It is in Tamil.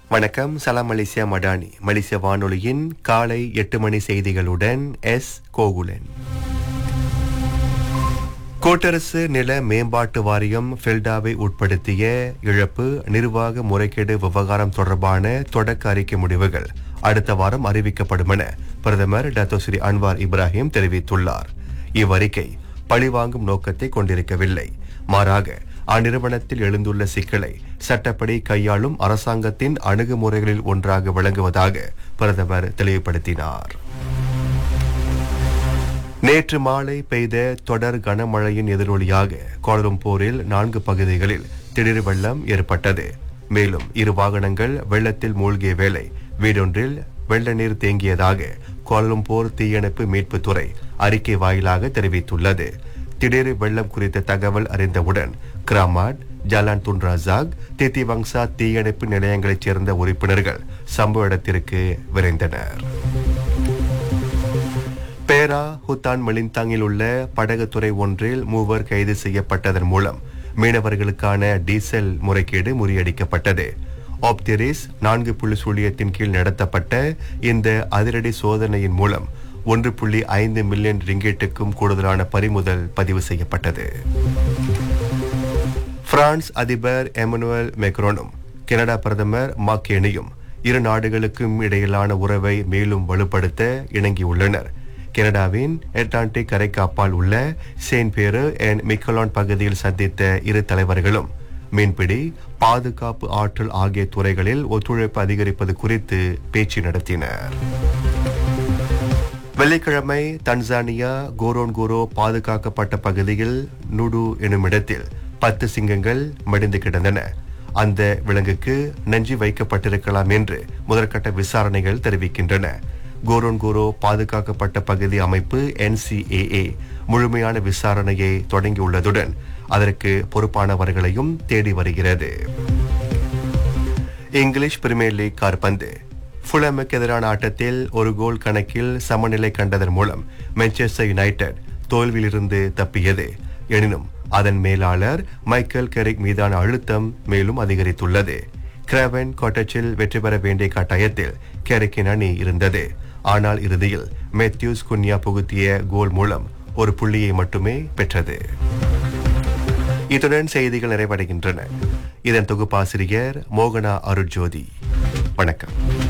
வணக்கம் சலாம் மலேசியா மடானி மலேசிய வானொலியின் காலை எட்டு மணி செய்திகளுடன் எஸ் கோகுலன் கூட்டரசு நில மேம்பாட்டு வாரியம் ஃபெல்டாவை உட்படுத்திய இழப்பு நிர்வாக முறைகேடு விவகாரம் தொடர்பான தொடக்க அறிக்கை முடிவுகள் அடுத்த வாரம் அறிவிக்கப்படும் என பிரதமர் டத்தோ ஸ்ரீ அன்வார் இப்ராஹிம் தெரிவித்துள்ளார் இவ்வறிக்கை பழிவாங்கும் நோக்கத்தை கொண்டிருக்கவில்லை மாறாக அந்நிறுவனத்தில் எழுந்துள்ள சிக்கலை சட்டப்படி கையாளும் அரசாங்கத்தின் அணுகுமுறைகளில் ஒன்றாக விளங்குவதாக பிரதமர் தெளிவுபடுத்தினார் நேற்று மாலை பெய்த தொடர் கனமழையின் எதிரொலியாக கோலம்பூரில் நான்கு பகுதிகளில் திடீர் வெள்ளம் ஏற்பட்டது மேலும் இரு வாகனங்கள் வெள்ளத்தில் மூழ்கிய வேளை வீடொன்றில் வெள்ள நீர் தேங்கியதாக கோலம்பூர் தீயணைப்பு மீட்புத் துறை அறிக்கை வாயிலாக தெரிவித்துள்ளது திடீர் வெள்ளம் குறித்த தகவல் அறிந்தவுடன் Keramat Jalan Tun Razak Titiwangsa தீயணைப்பு நிலையங்களைச் சேர்ந்த உறுப்பினர்கள் சம்பவ இடத்திற்கு விரைந்தனர் பேரா ஹுத்தான் மெலிந்தாங்கில் உள்ள படகுத்துறை ஒன்றில் மூவர் கைது செய்யப்பட்டதன் மூலம் மீனவர்களுக்கான டீசல் முறைகேடு முறியடிக்கப்பட்டது ஆப்திரிஸ் நான்கு புள்ளி சுழியத்தின் கீழ் நடத்தப்பட்ட இந்த அதிரடி சோதனையின் மூலம் ஒன்று புள்ளி ஐந்து மில்லியன் ரிங்கெட்டுக்கும் கூடுதலான பறிமுதல் பதிவு செய்யப்பட்டது பிரான்ஸ் அதிபர் எமனுவல் மெக்ரோனும் கனடா பிரதமர் மாக்கேனியும் இரு நாடுகளுக்கும் இடையிலான உறவை மேலும் வலுப்படுத்த இணங்கியுள்ளனர் கனடாவின் அட்லாண்டிக் கரைக்கு அப்பால் உள்ள செயின்ட் பேரு அண்ட் மிக்கலான் பகுதியில் சந்தித்த இரு தலைவர்களும் மீன்பிடி பாதுகாப்பு ஆற்றல் ஆகிய துறைகளில் ஒத்துழைப்பு அதிகரிப்பது குறித்து பேச்சு நடத்தினர் வெள்ளிக்கிழமை தன்சானியா கோரோன்கோரோ பாதுகாக்கப்பட்ட பகுதியில் நுடு எனும் இடத்தில் பத்து சிங்கங்கள் மடிந்து கிடந்தன அந்த விலங்குக்கு நஞ்சு வைக்கப்பட்டிருக்கலாம் என்று முதற்கட்ட விசாரணைகள் தெரிவிக்கின்றன கோரோன்கோரோ பாதுகாக்கப்பட்ட பகுதி அமைப்பு என்சிஏஏ முழுமையான விசாரணையை தொடங்கியுள்ளதுடன் அதற்கு பொறுப்பானவர்களையும் தேடி வருகிறது இங்கிலீஷ் பிரீமியர் லீக் கார்பந்து ஃபுலமுக்கு எதிரான ஆட்டத்தில் ஒரு கோல் கணக்கில் சமநிலை கண்டதன் மூலம் மான்செஸ்டர் யுனைடெட் தோல்வியிலிருந்து தப்பியது எனினும் அதன் மேலாளர் மைக்கேல் கெரிக் மீதான அழுத்தம் மேலும் அதிகரித்துள்ளது கிராவன் கோட்டச்சில் வெற்றி பெற வேண்டிய கட்டாயத்தில் கெரிக்கின் அணி இருந்தது ஆனால் இறுதியில் மேத்யூஸ் குன்யா புகுத்திய கோல் மூலம் ஒரு புள்ளியை மட்டுமே பெற்றது இத்துடன் செய்திகள் நிறைவடைகின்றன இதன் தொகுப்பாசிரியர் மோகனா அருட்ஜோதி வணக்கம்